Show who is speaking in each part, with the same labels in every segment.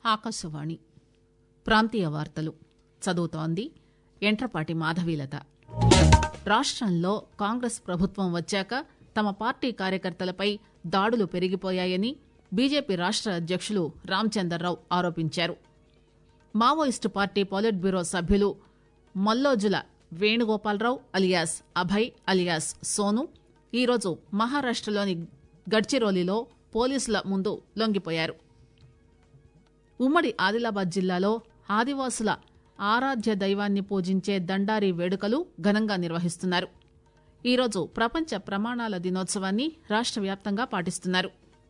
Speaker 1: ఆకాశవాణి ప్రాంతీయ వార్తలు చదువుతోంది ఎంట్రపాటి మాధవీలత రాష్టంలో కాంగ్రెస్ ప్రభుత్వం వచ్చాక తమ పార్టీ కార్యకర్తలపై దాడులు పెరిగిపోయాయని బీజేపీ రాష్ట అధ్యకులు రామచందర్రావు ఆరోపించారు మావోయిస్టు పార్టీ పొలిట్ బ్యూరో సభ్యులు మల్లోజుల వేణుగోపాలరావు అలియాస్ అభయ్ అలియాస్ సోను ఈరోజు మహారాష్టలోని గడ్చిరోలిలో పోలీసుల ముందు లొంగిపోయారు ఉమ్మడి ఆదిలాబాద్ జిల్లాలో ఆదివాసుల ఆరాధ్య దైవాన్ని పూజించే దండారి వేడుకలు ఘనంగా నిర్వహిస్తున్నారు ఈరోజు ప్రపంచ ప్రమాణాల దినోత్సవాన్ని రాష్ట వ్యాప్తంగా పాటిస్తున్నారు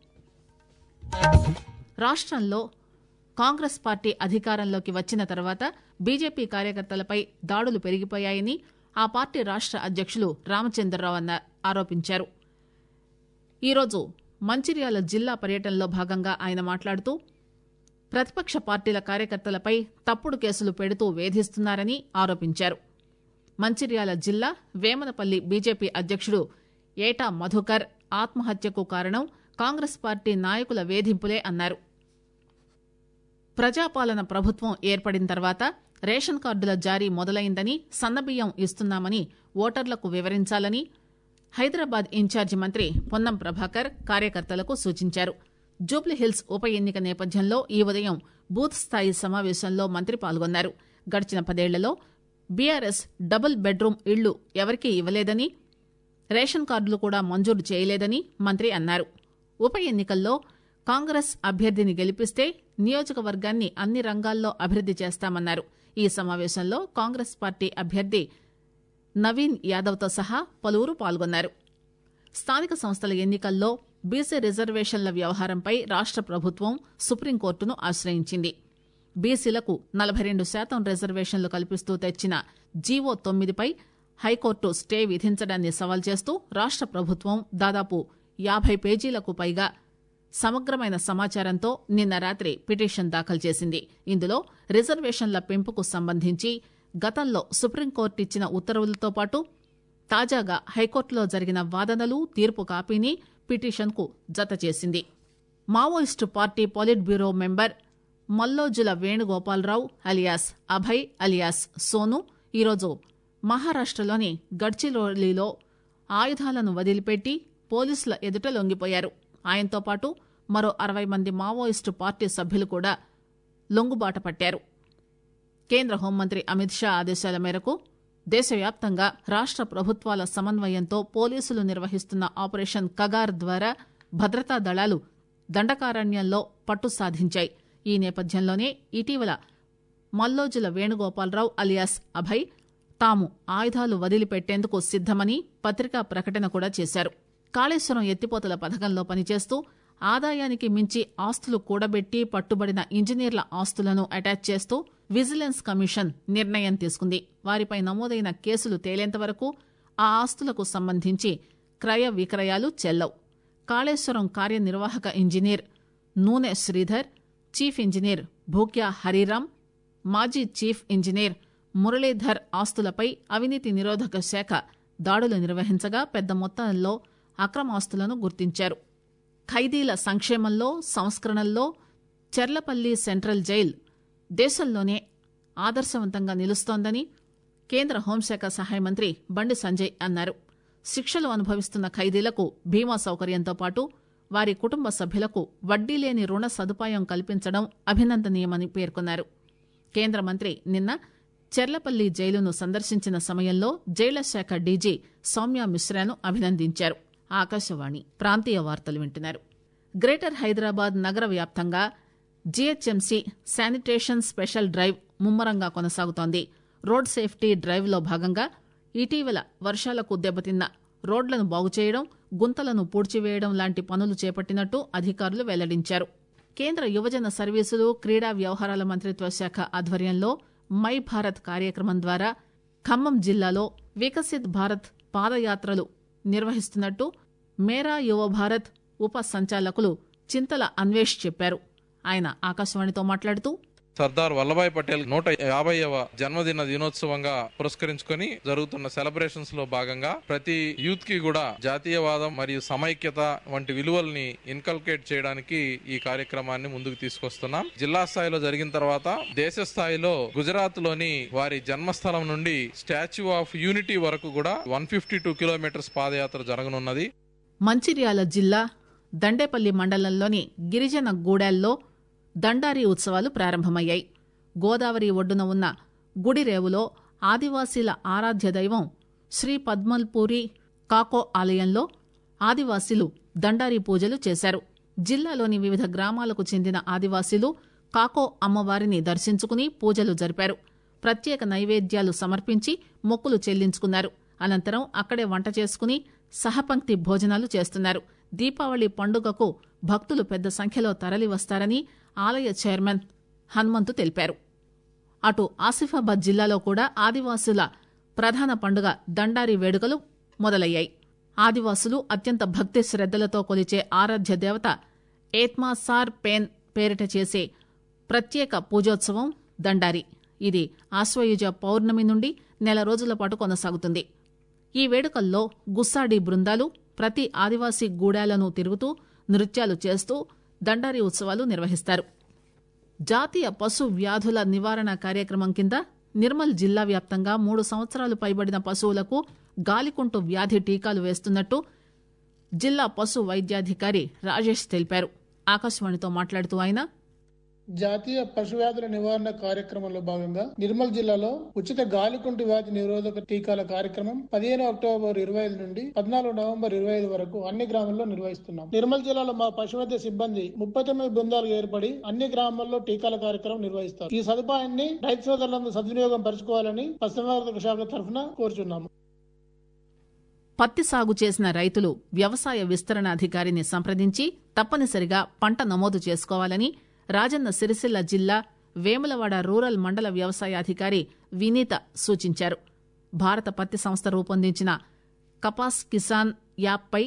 Speaker 1: రాష్టంలో కాంగ్రెస్ పార్టీ అధికారంలోకి వచ్చిన తర్వాత బీజేపీ కార్యకర్తలపై దాడులు పెరిగిపోయాయని ఆ పార్టీ రాష్ట అధ్యకులు రామచంద్రరావు అన్న ఆరోపించారు ఈరోజు మంచిర్యాల జిల్లా పర్యటనలో భాగంగా ఆయన మాట్లాడుతూ ప్రతిపక్ష పార్టీల కార్యకర్తలపై తప్పుడు కేసులు పెడుతూ వేధిస్తున్నారని ఆరోపించారు మంచిర్యాల జిల్లా వేమనపల్లి బీజేపీ అధ్యకుడు ఏటా మధుకర్ ఆత్మహత్యకు కారణం కాంగ్రెస్ పార్టీ నాయకుల వేధింపులే అన్నారు ప్రజాపాలన ప్రభుత్వం ఏర్పడిన తర్వాత రేషన్ కార్డుల జారీ మొదలైందని సన్నబియ్యం ఇస్తున్నామని ఓటర్లకు వివరించాలని హైదరాబాద్ ఇన్ఛార్జి మంత్రి పొన్నం ప్రభాకర్ కార్యకర్తలకు సూచించారు జూబ్లీహిల్స్ ఉప ఎన్నిక నేపథ్యంలో ఈ ఉదయం బూత్ స్థాయి సమావేశంలో మంత్రి పాల్గొన్నారు గడిచిన పదేళ్లలో బీఆర్ఎస్ డబుల్ బెడ్రూమ్ ఇళ్లు ఎవరికీ ఇవ్వలేదని రేషన్ కార్డులు కూడా మంజూరు చేయలేదని మంత్రి అన్నారు ఉప ఎన్నికల్లో కాంగ్రెస్ అభ్యర్థిని గెలిపిస్తే నియోజకవర్గాన్ని అన్ని రంగాల్లో అభివృద్ది చేస్తామన్నారు ఈ సమావేశంలో కాంగ్రెస్ పార్టీ అభ్యర్థి నవీన్ యాదవ్తో సహా పలువురు పాల్గొన్నారు స్థానిక సంస్థల ఎన్నికల్లో బీసీ రిజర్వేషన్ల వ్యవహారంపై రాష్ట ప్రభుత్వం సుప్రీంకోర్టును ఆశ్రయించింది బీసీలకు నలభై రెండు శాతం రిజర్వేషన్లు కల్పిస్తూ తెచ్చిన జీవో తొమ్మిదిపై హైకోర్టు స్టే విధించడాన్ని సవాల్ చేస్తూ రాష్ట ప్రభుత్వం దాదాపు యాభై పేజీలకు పైగా సమగ్రమైన సమాచారంతో నిన్న రాత్రి పిటిషన్ దాఖలు చేసింది ఇందులో రిజర్వేషన్ల పెంపుకు సంబంధించి గతంలో సుప్రీంకోర్టు ఇచ్చిన ఉత్తర్వులతో పాటు తాజాగా హైకోర్టులో జరిగిన వాదనలు తీర్పు కాపీని పిటిషన్కు జత చేసింది Maoist party polit bureau member Mallojula Venugopala Rao alias Abhay alias Sonu ఈరోజు మహారాష్టలోని గడ్చిరోలిలో ఆయుధాలను వదిలిపెట్టి పోలీసుల ఎదుట లొంగిపోయారు ఆయనతో పాటు మరో అరవై మంది మావోయిస్టు పార్టీ సభ్యులు కూడా లొంగుబాట పట్టారు కేంద్ర హోంమంత్రి అమిత్ షా ఆదేశాల మేరకు దేశవ్యాప్తంగా రాష్ట ప్రభుత్వాల సమన్వయంతో పోలీసులు నిర్వహిస్తున్న ఆపరేషన్ కగార్ ద్వారా భద్రతా దళాలు దండకారణ్యంలో పట్టు సాధించాయి ఈ నేపథ్యంలోనే ఇటీవల మల్లోజుల వేణుగోపాలరావు అలియాస్ అభయ్ తాము ఆయుధాలు వదిలిపెట్టేందుకు సిద్దమని పత్రికా ప్రకటన కూడా చేశారు కాళేశ్వరం ఎత్తిపోతల పథకంలో పనిచేస్తూ ఆదాయానికి మించి ఆస్తులు కూడబెట్టి పట్టుబడిన ఇంజనీర్ల ఆస్తులను అటాచ్ చేస్తూ విజిలెన్స్ కమిషన్ నిర్ణయం తీసుకుంది వారిపై నమోదైన కేసులు తేలేంత వరకు ఆ ఆస్తులకు సంబంధించి క్రయ విక్రయాలు చెల్లవు కాళేశ్వరం కార్యనిర్వాహక engineer Noone Sridhar chief engineer Bhukya Hariram మాజీ చీఫ్ ఇంజనీర్ మురళీధర్ ఆస్తులపై అవినీతి నిరోధక శాఖ దాడులు నిర్వహించగా పెద్ద మొత్తంలో అక్రమాస్తులను గుర్తించారు ఖైదీల సంక్షేమంలో సంస్కరణల్లో చెర్లపల్లి సెంట్రల్ జైల్ దేశంలోనే ఆదర్శవంతంగా నిలుస్తోందని కేంద్ర హోంశాఖ సహాయ మంత్రి బండి సంజయ్ అన్నారు శిక్షలు అనుభవిస్తున్న ఖైదీలకు బీమా సౌకర్యంతో పాటు వారి కుటుంబ సభ్యులకు వడ్డీ లేని రుణ సదుపాయం కల్పించడం అభినందనీయమని పేర్కొన్నారు కేంద్ర మంత్రి నిన్న చెర్లపల్లి జైలును సందర్శించిన సమయంలో జైళ్ల శాఖ డీజీ సౌమ్య మిశ్రాను అభినందించారు ఆకాశవాణి ప్రాంతీయ వార్తలు వింటున్నారు గ్రేటర్ హైదరాబాద్ నగర వ్యాప్తంగా జీహెచ్ఎంసీ శానిటేషన్ స్పెషల్ డ్రైవ్ ముమ్మరంగా కొనసాగుతోంది రోడ్ సేఫ్టీ డ్రైవ్ లో భాగంగా ఇటీవల వర్షాలకు దెబ్బతిన్న రోడ్లను బాగుచేయడం గుంతలను పూడ్చివేయడం లాంటి పనులు చేపట్టినట్టు అధికారులు వెల్లడించారు కేంద్ర యువజన సర్వీసులు క్రీడా వ్యవహారాల మంత్రిత్వ శాఖ ఆధ్వర్యంలో మై భారత్ కార్యక్రమం ద్వారా ఖమ్మం జిల్లాలో వికసిత్ భారత్ పాదయాత్రలు నిర్వహిస్తున్నట్టు మేరా యువ భారత్ ఉప సంచాలకులు చింతల అన్వేష్ చెప్పారు ఆయన ఆకాశవాణితో మాట్లాడుతూ
Speaker 2: సర్దార్ వల్లభాయ్ పటేల్ నూట యాభైవ జన్మదిన దినోత్సవంగా పురస్కరించుకొని జరుగుతున్న సెలబ్రేషన్స్ లో భాగంగా ప్రతి యూత్ కి కూడా జాతీయవాదం మరియు సమైక్యత వంటి విలువల్ని ఇన్కల్కేట్ చేయడానికి ఈ కార్యక్రమాన్ని ముందుకు తీసుకొస్తున్నాం జిల్లా స్థాయిలో జరిగిన తర్వాత దేశ స్థాయిలో గుజరాత్ లోని వారి జన్మస్థలం నుండి స్టాచ్యూ ఆఫ్ యూనిటీ వరకు కూడా one fifty two kilometres padayatra జరగనున్నది
Speaker 1: మంచిర్యాల జిల్లా దండేపల్లి మండలంలోని గిరిజన గూడాల్లో దండారి ఉత్సవాలు ప్రారంభమయ్యాయి గోదావరి ఒడ్డున ఉన్న గుడిరేవులో ఆదివాసీల ఆరాధ్య దైవం శ్రీ పద్మల్పూరి కాకో ఆలయంలో ఆదివాసీలు దండారి పూజలు చేశారు జిల్లాలోని వివిధ గ్రామాలకు చెందిన ఆదివాసీలు కాకో అమ్మవారిని దర్శించుకుని పూజలు జరిపారు ప్రత్యేక నైవేద్యాలు సమర్పించి మొక్కులు చెల్లించుకున్నారు అనంతరం అక్కడే వంట చేసుకుని సహపంక్తి భోజనాలు చేస్తున్నారు దీపావళి పండుగకు భక్తులు పెద్ద సంఖ్యలో తరలి వస్తారని ఆలయ చైర్మన్ హనుమంతు తెలిపారు అటు ఆసిఫాబాద్ జిల్లాలో కూడా ఆదివాసుల ప్రధాన పండుగ దండారి వేడుకలు మొదలయ్యాయి ఆదివాసులు అత్యంత భక్తి శ్రద్దలతో కొలిచే ఆరాధ్య దేవత ఏత్మాసార్ పేన్ పేరిట చేసే ప్రత్యేక పూజోత్సవం దండారి ఇది ఆశ్వయుజ పౌర్ణమి నుండి నెల రోజుల పాటు కొనసాగుతుంది ఈ వేడుకల్లో గుస్సాడి బృందాలు ప్రతి ఆదివాసీ గూడాలను తిరుగుతూ నృత్యాలు చేస్తూ దండారి ఉత్సవాలు నిర్వహిస్తారు జాతీయ పశు వ్యాధుల నివారణ కార్యక్రమం కింద నిర్మల్ జిల్లా వ్యాప్తంగా మూడు సంవత్సరాలు పైబడిన పశువులకు గాలికుంటు వ్యాధి టీకాలు వేస్తున్నట్టు జిల్లా పశు వైద్యాధికారి రాజేష్ తెలిపారు ఆకాశవాణితో మాట్లాడుతూ ఆయన
Speaker 3: జాతీయ పశు వ్యాధుల నివారణ కార్యక్రమంలో భాగంగా నిర్మల్ జిల్లాలో ఉచిత గాలికుంటు వ్యాధి నిరోధక టీకాల కార్యక్రమం పదిహేను అక్టోబర్ ఇరవై ఐదు నుండి పద్నాలుగు నవంబర్ ఇరవై ఐదు వరకు అన్ని గ్రామాల్లో నిర్వహిస్తున్నాం నిర్మల్ జిల్లాలో మా పశువైద్య సిబ్బంది ముప్పై తొమ్మిది బృందాలు ఏర్పడి అన్ని గ్రామాల్లో టీకాల కార్యక్రమం నిర్వహిస్తారు ఈ సదుపాయాన్ని రైతు సోదరులందరూ సద్వినియోగం పరచుకోవాలని పశుసంవర్ధక శాఖ తరఫున కోరుచున్నాము
Speaker 1: పత్తి సాగు చేసిన రైతులు వ్యవసాయ విస్తరణ అధికారిని సంప్రదించి తప్పనిసరిగా పంట నమోదు చేసుకోవాలని రాజన్న సిరిసిల్ల జిల్లా వేములవాడ రూరల్ మండల వ్యవసాయ అధికారి వినీత సూచించారు భారత పత్తి సంస్థ రూపొందించిన కపాస్ కిసాన్ యాప్పై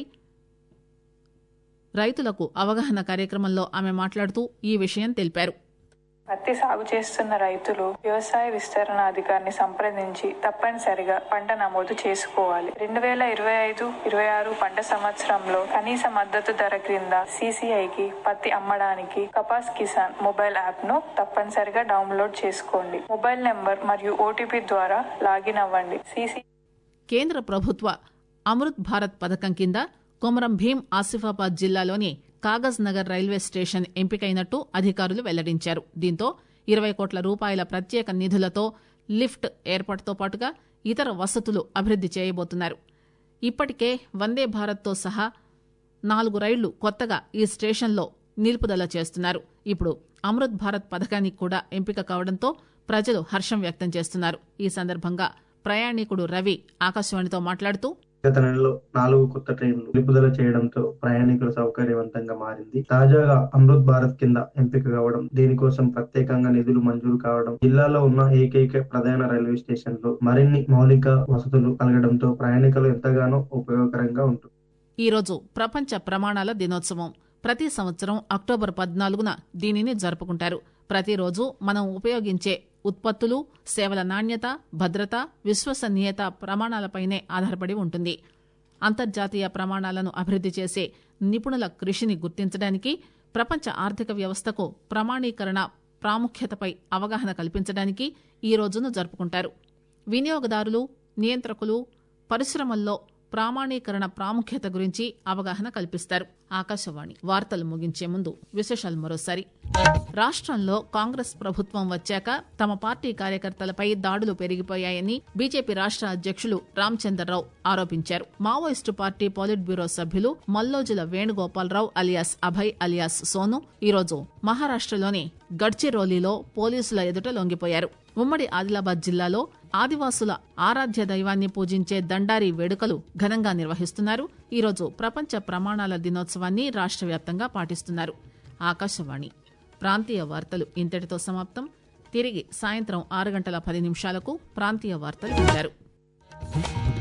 Speaker 1: రైతులకు అవగాహన కార్యక్రమంలో ఆమె మాట్లాడుతూ ఈ విషయం తెలిపారు
Speaker 4: పత్తి సాగు చేస్తున్న రైతులు వ్యవసాయ విస్తరణ అధికారిని సంప్రదించి తప్పనిసరిగా పంట నమోదు చేసుకోవాలి రెండు వేల ఇరవై ఐదు ఇరవై ఆరు పంట సంవత్సరంలో కనీస మద్దతు ధర క్రింద సిసిఐకి పత్తి అమ్మడానికి కపాస్ కిసాన్ మొబైల్ యాప్ ను తప్పనిసరిగా డౌన్లోడ్ చేసుకోండి మొబైల్ నెంబర్ మరియు ఓటీపీ ద్వారా లాగిన్ అవ్వండి సిసి
Speaker 1: కేంద్ర ప్రభుత్వ అమృత్ భారత్ పథకం కింద కొమరం భీం ఆసిఫాబాద్ జిల్లాలోని కాగజ్ నగర్ రైల్వే స్టేషన్ ఎంపికైనట్టు అధికారులు వెల్లడించారు దీంతో ఇరవై కోట్ల రూపాయల ప్రత్యేక నిధులతో లిఫ్ట్ ఏర్పాటుతో పాటుగా ఇతర వసతులు అభివృద్ది చేయబోతున్నారు ఇప్పటికే వందే భారత్తో సహా నాలుగు రైళ్లు కొత్తగా ఈ స్టేషన్లో నిలుపుదల చేస్తున్నారు ఇప్పుడు అమృత్ భారత్ పథకానికి కూడా ఎంపిక కావడంతో ప్రజలు హర్షం వ్యక్తం చేస్తున్నారు ఈ సందర్భంగా ప్రయాణికుడు రవి ఆకాశవాణితో మాట్లాడుతూ
Speaker 5: గత నెలలో నాలుగు కొత్త ట్రైన్లు నిలుపుదల చేయడంతో ప్రయాణికులు సౌకర్యవంతంగా మారింది తాజాగా అమృత్ భారత్ కింద ఎంపిక కావడం దీనికోసం ప్రత్యేకంగా నిధులు మంజూరు కావడం జిల్లాలో ఉన్న ఏకైక ప్రధాన రైల్వే స్టేషన్ లో మరిన్ని మౌలిక వసతులు కలగడంతో ప్రయాణికులు ఎంతగానో ఉపయోగకరంగా ఉంటుంది
Speaker 1: ఈ రోజు ప్రపంచ ప్రమాణాల దినోత్సవం ప్రతి సంవత్సరం అక్టోబర్ పద్నాలుగున దీనిని జరుపుకుంటారు ప్రతిరోజు మనం ఉపయోగించే ఉత్పత్తులు సేవల నాణ్యత భద్రత విశ్వసనీయత ప్రమాణాలపైనే ఆధారపడి ఉంటుంది అంతర్జాతీయ ప్రమాణాలను అభివృద్ది చేసే నిపుణుల కృషిని గుర్తించడానికి ప్రపంచ ఆర్థిక వ్యవస్థకు ప్రమాణీకరణ ప్రాముఖ్యతపై అవగాహన కల్పించడానికి ఈ రోజును జరుపుకుంటారు వినియోగదారులు నియంత్రకులు పరిశ్రమల్లో ప్రామాణీకరణ ప్రాముఖ్యత గురించి అవగాహన కల్పిస్తారు ఆకాశవాణి వార్తలు ముగించే ముందు విశేషాలు మరోసారి రాష్ట్రంలో కాంగ్రెస్ ప్రభుత్వం వచ్చాక తమ పార్టీ కార్యకర్తలపై దాడులు పెరిగిపోయాయని బీజేపీ రాష్ట్ర అధ్యక్షులు రామచంద్రరావు ఆరోపించారు మావోయిస్టు పార్టీ పోలిట్ బ్యూరో సభ్యులు మల్లోజుల వేణుగోపాలరావు అలియాస్ అభయ్ అలియాస్ సోను ఈరోజు మహారాష్ట్రలోని గడ్చిరోలీలో పోలీసుల ఎదుట లొంగిపోయారు ఉమ్మడి ఆదిలాబాద్ జిల్లాలో ఆదివాసుల ఆరాధ్య దైవాన్ని పూజించే దండారి వేడుకలు ఘనంగా నిర్వహిస్తున్నారు ఈరోజు ప్రపంచ ప్రమాణాల దినోత్సవాన్ని రాష్ట్ర వ్యాప్తంగా పాటిస్తున్నారు ఆకాశవాణి ప్రాంతీయ వార్తలు ఇంతటితో సమాప్తం తిరిగి సాయంత్రం ఆరు గంటల పది నిమిషాలకు ప్రాంతీయ వార్తలు వింటారు